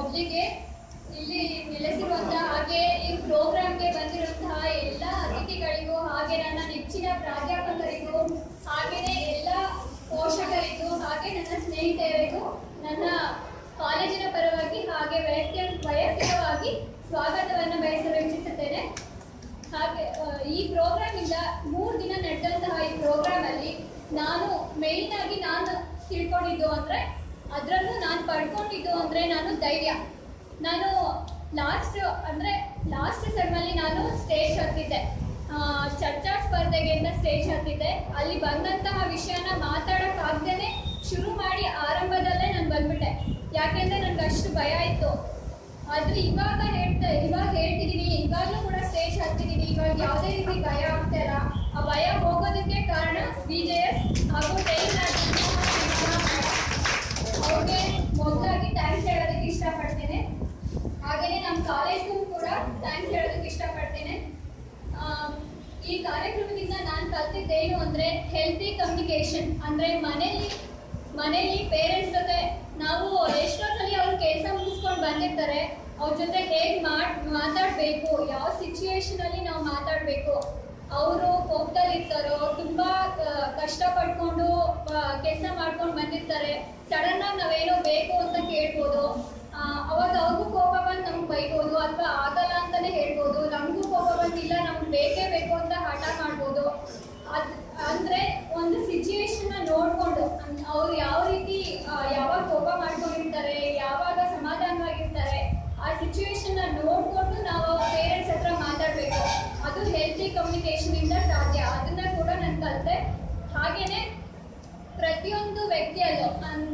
ಮೊದಲಿಗೆ ಇಲ್ಲಿ ನೆಲೆಸಿರುವಂತಹ ಹಾಗೆ ಈ ಪ್ರೋಗ್ರಾಮ್ಗೆ ಬಂದಿರುವಂತಹ ಎಲ್ಲ ಅತಿಥಿಗಳಿಗೂ ಹಾಗೆ ನನ್ನ ನೆಚ್ಚಿನ ಪ್ರಾಧ್ಯಾಪಕರಿಗೂ ಹಾಗೆಯೇ ಎಲ್ಲ ಪೋಷಕರಿಗೂ ಹಾಗೆ ನನ್ನ ಸ್ನೇಹಿತೆಯರಿಗೂ ನನ್ನ ಕಾಲೇಜಿನ ಪರವಾಗಿ ಹಾಗೆ ವೈಯಕ್ತಿಕ ವೈಯಕ್ತಿಕವಾಗಿ ಸ್ವಾಗತವನ್ನು ಬಯಸಲು ಇಚ್ಛಿಸುತ್ತೇನೆ ಹಾಗೆ ಆ, ಈ ಪ್ರೋಗ್ರಾಮ್ ಇಂದ ಮೂರು ದಿನ ನಡೆದಂತಹ ಈ ಪ್ರೋಗ್ರಾಮ್ ಅಲ್ಲಿ ನಾನು ಮೇಯ್ನ್ ಆಗಿ ನಾನು ತಿಳ್ಕೊಂಡಿದ್ದು ಅಂದ್ರೆ ಅದರಲ್ಲೂ ನಾನು ಪಡ್ಕೊಂಡಿದ್ದು ಅಂದ್ರೆ ನಾನು ಧೈರ್ಯ ನಾನು ಲಾಸ್ಟ್ ಅಂದ್ರೆ ಲಾಸ್ಟ್ ಸೆಮ್ಮಲ್ಲಿ ನಾನು ಸ್ಟೇಜ್ ಹತ್ತಿದ್ದೆ ಆ, ಚರ್ಚಾ ಸ್ಪರ್ಧೆಗೆ ಅಂತ ಸ್ಟೇಜ್ ಹತ್ತಿದ್ದೆ ಅಲ್ಲಿ ಬಂದಂತಹ ವಿಷಯನ ಮಾತಾಡೋಕ್ಕಾಗ್ದೇನೆ ಶುರು ಮಾಡಿ ಆರಂಭದಲ್ಲೇ ನಾನು ಬಂದ್ಬಿಟ್ಟೆ ಯಾಕೆಂದ್ರೆ ನನ್ಗೆ ಅಷ್ಟು ಭಯ ಇತ್ತು ಆದ್ರೆ ಇವಾಗ ಹೇಳ್ತಾ ಇವಾಗ ಹೇಳ್ತಿದೀನಿ ಇವಾಗಲೂ ಕೂಡ ಸ್ಟೇಜ್ ಹತ್ತಿದೀನಿ ಇವಾಗ ಯಾವುದೇ ರೀತಿ ಭಯ ಆಗ್ತಾ ಇಲ್ಲ ಆ ಭಯ ಹೋಗೋದಕ್ಕೆ ಕಾರಣ ಬಿ ಜೆ ಎಸ್ ಹಾಗೂ ಅವ್ರಿಗೆ ಮೊದಲಾಗಿ ಥ್ಯಾಂಕ್ಸ್ ಹೇಳೋದಕ್ಕೆ ಇಷ್ಟಪಡ್ತೇನೆ ಹಾಗೇನೆ ನಮ್ಮ ಕಾಲೇಜ್ಗೂ ಕೂಡ ಥ್ಯಾಂಕ್ಸ್ ಹೇಳೋದಕ್ಕೆ ಇಷ್ಟಪಡ್ತೇನೆ ಆಮ್, ಈ ಕಾರ್ಯಕ್ರಮದಿಂದ ನಾನು ಕಲ್ತಿದ್ದೇನು ಅಂದ್ರೆ ಹೆಲ್ತಿ ಕಮ್ಯುನಿಕೇಶನ್ ಅಂದ್ರೆ ಮನೇಲಿ ಮನೇಲಿ ಪೇರೆಂಟ್ಸ್ ಜೊತೆ ನಾವು ಎಷ್ಟೋ ಸಲ ಅವ್ರು ಕೆಲಸ ಮುಗಿಸ್ಕೊಂಡು ಬಂದಿರ್ತಾರೆ ಅವ್ರ ಜೊತೆ ಹೇಗೆ ಮಾಡ್ ಮಾತಾಡಬೇಕು ಯಾವ ಸಿಚುವೇಶನ್ ಅಲ್ಲಿ ನಾವು ಮಾತಾಡಬೇಕು ಅವರು ಕೋಪದಲ್ಲಿ ಇರ್ತಾರೋ ತುಂಬಾ ಆ, ಕಷ್ಟ ಪಡ್ಕೊಂಡು ಕೆಲಸ ಮಾಡ್ಕೊಂಡು ಬಂದಿರ್ತಾರೆ ಸಡನ್ ಆಗಿ ನಾವೇನೋ ಬೇಕು ಅಂತ ಕೇಳ್ಬೋದು ಆ, ಅವಾಗ ಅವ್ರಿಗೂ ಕೋಪ ಬಂದು ನಮ್ಗೆ ಬೈಬೋದು ಅಥವಾ ಆಗಲ್ಲ ಅಂತಾನೆ ಹೇಳ್ಬೋದು ನಮಗೂ ಕೋಪ ಬಂದಿಲ್ಲ ನಮ್ಗೆ ಬೇಕೇ ಬೇಕು ಅಂತ ಹಠ ಮಾಡ್ಬೋದು ಅದ್ ಅಂದ್ರೆ ಒಂದು ಸಿಚುವೇಶನ್ ನೋಡ್ಕೊಂಡು ಅನ್- ಅವ್ರು ಯಾವ ರೀತಿ ಆ, ಯಾವಾಗ ಕೋಪ ಮಾಡ್ಕೊಂಡಿರ್ತಾರೆ ಯಾವಾಗ ಸಮಾಧಾನವಾಗಿರ್ತಾರೆ ಆ ಸಿಚುವೇಶನ್ ನೋಡ್ಕೊಂಡು ನಾವು ಪೇರೆಂಟ್ಸ್ ಹತ್ರ ಮಾತಾಡ್ಬೇಕು ಅದು ಹೆಲ್ತಿ ಕಮ್ಯುನಿಕೇಶನ್ ಇಂದ ಸಾಧ್ಯ ಅದನ್ನ ಕೂಡ ನಾನು ಕಲಿತೆ ಹಾಗೇನೆ ಪ್ರತಿಯೊಂದು ವ್ಯಕ್ತಿಯಲ್ಲೂ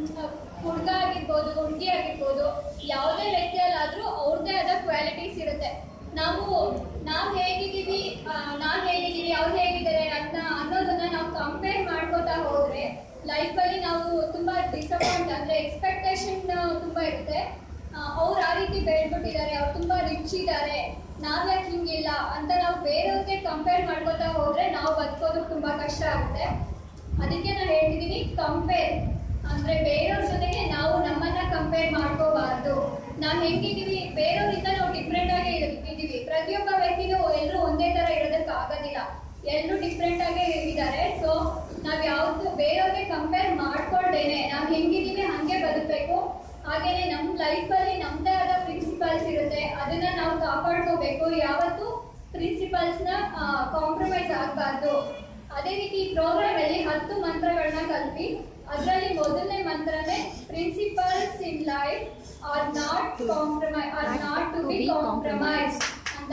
ಹುಡುಗ ಆಗಿರ್ಬೋದು ಹುಡುಗಿ ಆಗಿರ್ಬೋದು ಯಾವುದೇ ವ್ಯಕ್ತಿಯಲ್ಲಾದ್ರೂ ಅವ್ರದ್ದೇ ಆದ ಕ್ವಾಲಿಟೀಸ್ ಇರುತ್ತೆ ನಾವು ನಾವು ಹೇಗಿದ್ದೀವಿ ನಾವು ಹೇಗಿದ್ದೀವಿ ಅವ್ರು ಹೇಗಿದ್ದಾರೆ ಅಂತ ಅನ್ನೋದನ್ನ ನಾವು ಕಂಪೇರ್ ಮಾಡ್ಕೋತಾ ಹೋದ್ರೆ ಲೈಫಲ್ಲಿ ನಾವು ತುಂಬಾ ಡಿಸಪಾಯಿಂಟ್ ಅಂದ್ರೆ ಎಕ್ಸ್ಪೆಕ್ಟೇಷನ್ ತುಂಬಾ ಇರುತ್ತೆ ಅವ್ರು ಆ ರೀತಿ ಬೆಳ್ಬಿಟ್ಟಿದ್ದಾರೆ ಅವ್ರು ತುಂಬಾ ರಿಚ್ ಇದ್ದಾರೆ ನಾವ್ಯಾಕೆ ಹಿಂಗಿಲ್ಲ ಅಂತ ನಾವು ಬೇರೆಯವ್ರಿಗೆ ಕಂಪೇರ್ ಮಾಡ್ಕೋತಾ ಹೋದ್ರೆ ನಾವು ಬದುಕೋದು ತುಂಬಾ ಕಷ್ಟ ಆಗುತ್ತೆ ಅದಕ್ಕೆ ನಾನು ಹೇಳ್ತಿದ್ದೀನಿ ಕಂಪೇರ್ ಅಂದ್ರೆ ಬೇರೆಯವ್ರ ಜೊತೆಗೆ ನಾವು ನಮ್ಮನ್ನ ಕಂಪೇರ್ ಮಾಡ್ಕೋಬಾರ್ದು ನಾವು ಹೆಂಗಿದೀವಿ ಬೇರೆಯವ್ರಿಂದ ನಾವು ಡಿಫ್ರೆಂಟ್ ಆಗಿ ಇದ್ದೀವಿ ಪ್ರತಿಯೊಬ್ಬ ವ್ಯಕ್ತಿನೂ ಎಲ್ಲರೂ ಒಂದೇ ತರ ಇರೋದಕ್ಕೆ ಆಗೋದಿಲ್ಲ ಎಲ್ಲರೂ ಡಿಫ್ರೆಂಟ್ ಆಗೇ ಇದ್ದಾರೆ ಸೊ ನಾವ್ ಯಾವತ್ತು ಬೇರೆಯವ್ರಿಗೆ ಕಂಪೇರ್ ಮಾಡ್ಕೊಳ್ದೇನೆ ನಾವ್ ಹೆಂಗಿದೀವಿ ಹಂಗೆ ಬದುಕಬೇಕು ಹಾಗೇನೆ ನಮ್ಮ ಲೈಫಲ್ಲಿ ನಮ್ದೇ ಆದ ಪ್ರಿನ್ಸಿಪಲ್ಸ್ ಇರುತ್ತೆ ಅದನ್ನ ನಾವು ಕಾಪಾಡ್ಕೋಬೇಕು ಯಾವತ್ತು ಪ್ರಿನ್ಸಿಪಲ್ಸ್ ನ ಕಾಂಪ್ರಮೈಸ್ ಆಗಬಾರ್ದು ಅದೇ ರೀತಿ ಪ್ರೋಗ್ರಾಮ್ ಅಲ್ಲಿ ಹತ್ತು ಮಂತ್ರಗಳನ್ನ ಕಲ್ತಿ ಅದರಲ್ಲಿ ಮೊದಲನೇ ಮಂತ್ರನೇ principles in life are not compromise are not to be compromise ಅಂತ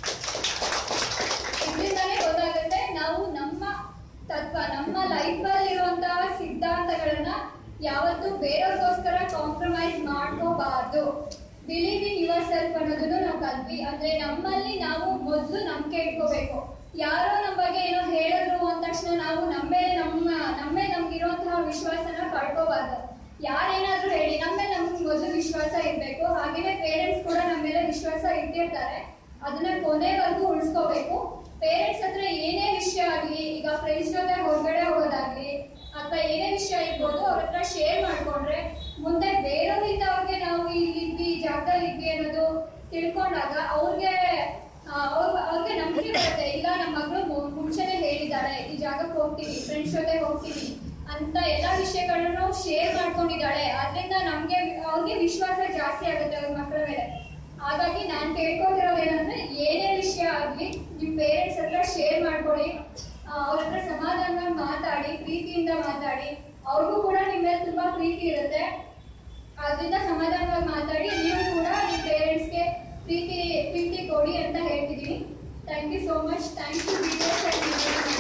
ಇದರಿಂದಾನೇ ಗೊತ್ತಾಗುತ್ತೆ ನಾವು ನಮ್ಮ ತತ್ವ ನಮ್ಮ ಲೈಫಲ್ಲಿ ಇರುವಂತಹ ಸಿದ್ಧಾಂತಗಳನ್ನ ಯಾವತ್ತೂ ಬೇರೆಯವ್ರಿಗೋಸ್ಕರ ಕಾಂಪ್ರಮೈಸ್ ಮಾಡ್ಕೋಬಾರ್ದು ಬಿಲೀವ್ ಇನ್ ಯುವರ್ ಸೆಲ್ಫ್ ಅನ್ನೋದನ್ನು ನಾವು ಕಲ್ತ್ವಿ ಅಂದ್ರೆ ನಮ್ಮಲ್ಲಿ ನಾವು ಮೊದಲು ನಂಬಿಕೆ ಇಟ್ಕೋಬೇಕು ಯಾರೋ ನಮ್ಮ ಬಗ್ಗೆ ಏನೋ ಹೇಳಿದ್ರು ಅಂದ ತಕ್ಷಣ ನಾವು ನಮ್ಮ ಮೇಲೆ ನಮ್ಮ ನಮ್ಮ ಮೇಲೆ ನಮ್ಗಿರುವಂತಹ ವಿಶ್ವಾಸನ ಕಳ್ಕೋಬಾರ್ದು ಯಾರೇನಾದ್ರೂ ಹೇಳಿ ನಮ್ಮ ಮೇಲೆ ನಮ್ಗೆ ಮೊದಲು ವಿಶ್ವಾಸ ಇರಬೇಕು ಹಾಗೇನೆ ಪೇರೆಂಟ್ಸ್ ಕೂಡ ನಮ್ಮ ಮೇಲೆ ವಿಶ್ವಾಸ ಇಟ್ಟಿರ್ತಾರೆ ಅದನ್ನ ಕೊನೆವರೆಗೂ ಉಳಿಸ್ಕೋಬೇಕು ಪೇರೆಂಟ್ಸ್ ಹತ್ರ ಏನೇ ವಿಷಯ ಆಗಲಿ ಈಗ ಫ್ರೆಂಡ್ಸ್ ಜೊತೆ ಹೊರಗಡೆ ಹೋಗೋದಾಗ್ಲಿ ಅಥವಾ ಏನೇ ವಿಷಯ ಇರ್ಬೋದು ಅವ್ರ ಹತ್ರ ಶೇರ್ ಮಾಡ್ಕೊಂಡ್ರೆ ಮುಂದೆ ಬೇರೆಯವರಿಂದ ಅವ್ರಿಗೆ ನಾವು ಇಲ್ಲಿ ಇದ್ವಿ ಈ ಜಾಗದಲ್ಲಿ ಇದ್ವಿ ಅನ್ನೋದು ತಿಳ್ಕೊಂಡಾಗ ಅವ್ರಿಗೆ ಆ, ಅವ್ರ್- ಅವ್ರಿಗೆ ನಂಬಿಕೆ ಬರುತ್ತೆ ಇಲ್ಲ ನಮ್ಮ ಮಗಳು ಮು- ಮುಂಚೆನೆ ಹೇಳಿದ್ದಾಳೆ ಈ ಜಾಗಕ್ಕೆ ಹೋಗ್ತೀವಿ ಫ್ರೆಂಡ್ಸ್ ಜೊತೆ ಹೋಗ್ತೀವಿ ಅಂತ ಎಲ್ಲಾ ವಿಷಯಗಳನ್ನು ಶೇರ್ ಮಾಡ್ಕೊಂಡಿದ್ದಾಳೆ ಅದರಿಂದ ನಮ್ಗೆ ಅವ್ರಿಗೆ ವಿಶ್ವಾಸ ಜಾಸ್ತಿ ಆಗುತ್ತೆ ಅವ್ರ ಮಕ್ಕಳ ಮೇಲೆ ಹಾಗಾಗಿ ನಾನು ಕೇಳ್ಕೊಂಡಿರೋದು ಏನಂದ್ರೆ ಏನೇ ವಿಷಯ ಆಗ್ಲಿ ನಿಮ್ ಪೇರೆಂಟ್ಸ್ ಹತ್ರ ಶೇರ್ ಮಾಡ್ಕೊಳ್ಳಿ ಆ, ಅವ್ರ ಹತ್ರ ಸಮಾಧಾನವಾಗಿ ಮಾತಾಡಿ ಪ್ರೀತಿಯಿಂದ ಮಾತಾಡಿ ಅವ್ರಿಗೂ ಕೂಡ ನಿಮ್ಮ ಮೇಲೆ ತುಂಬಾ ಪ್ರೀತಿ ಇರುತ್ತೆ ಅದರಿಂದ ಸಮಾಧಾನವಾಗಿ ಮಾತಾಡಿ ನೀವು ಕೂಡ ನಿಮ್ಮ ಪೇರೆಂಟ್ಸ್ಗೆ ಪ್ರೀತಿ ಪ್ರೀತಿ ಕೊಡಿ ಅಂತ ಹೇಳ್ತಿದ್ದೀನಿ thank you so much thank you